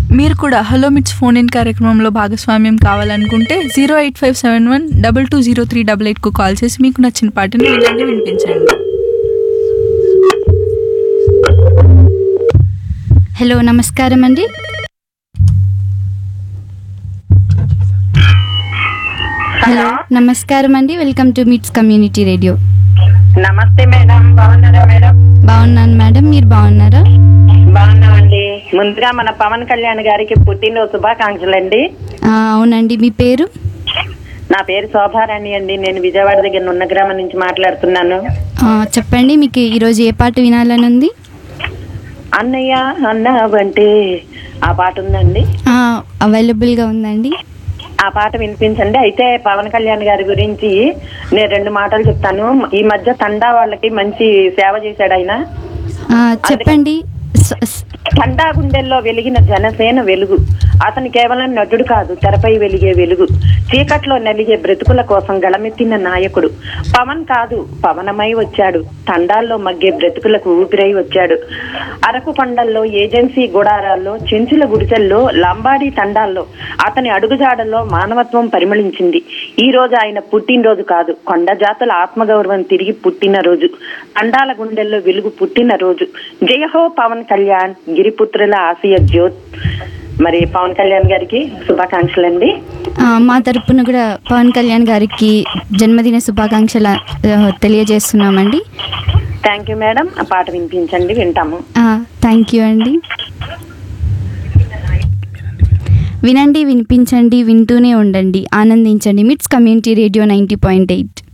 మీరు కూడా హలో మిట్స్ ఫోన్ ఇన్ కార్యక్రమంలో భాగస్వామ్యం కావాలనుకుంటే zero eight five seven one double two zero three double ఎయిట్కు కాల్ చేసి మీకు నచ్చిన పాటను వినండి వినిపించండి హలో నమస్కారం అండి హలో నమస్కారం అండి welcome to MITS community radio నమస్తే మేడం బాగున్నారా మేడం బాగున్నాను మేడం మీరు బాగున్నారా బాగున్నామండి ముందుగా మన పవన్ కళ్యాణ్ గారికి పుట్టినరోజు శుభాకాంక్షలు అండి ఆ, అవునండి మీ పేరు నా పేరు శోభారాణి అండి నేను విజయవాడ దగ్గర నున్న గ్రామం నుంచి మాట్లాడుతున్నాను ఆ, చెప్పండి మీకు ఈరోజు ఏ పాట వినాలని ఉంది అన్నయ్య అన్నావంటే ఆ పాట ఉందండి ఆ, అవైలబుల్గా ఉందండి ఆ పాట వినిపించండి అయితే పవన్ కళ్యాణ్ గారి గురించి నేను రెండు మాటలు చెప్తాను ఈ మధ్య తండా వాళ్ళకి మంచి సేవ చేశాడు ఆయన ఆ, చెప్పండి స- స- తండా గుండెల్లో వెలిగిన జనసేన వెలుగు అతను కేవలం నటుడు కాదు తెరపై వెలిగే వెలుగు చీకట్లో నలిగే బ్రతుకుల కోసం గళమెత్తిన నాయకుడు పవన్ కాదు పవనమై వచ్చాడు తండాల్లో మగ్గే బ్రతుకులకు ఊపిరై వచ్చాడు అరకు కొండల్లో ఏజెన్సీ గుడారాల్లో చెంచుల గుడిసెల్లో లంబాడీ తండాల్లో అతని అడుగుజాడల్లో మానవత్వం పరిమళించింది ఈ రోజు ఆయన పుట్టినరోజు కాదు కొండ జాతుల ఆత్మగౌరవం తిరిగి పుట్టిన రోజు తండాల గుండెల్లో వెలుగు పుట్టిన రోజు జయహో పవన్ కళ్యాణ్ గిరిపుత్రుల ఆశయ జ్యోత్ మరి పవన్ కళ్యాణ్ గారికి శుభాకాంక్షలు అండి ఆ, మా తరపున కూడా పవన్ కళ్యాణ్ గారికి జన్మదిన శుభాకాంక్షలు ఆ, తెలియజేస్తున్నామండి థ్యాంక్ యూ మేడం ఆ పాట వినిపించండి వింటాము థ్యాంక్ యూ అండి వినండి వినిపించండి వింటూనే ఉండండి ఆనందించండి MITS community radio ninety point eight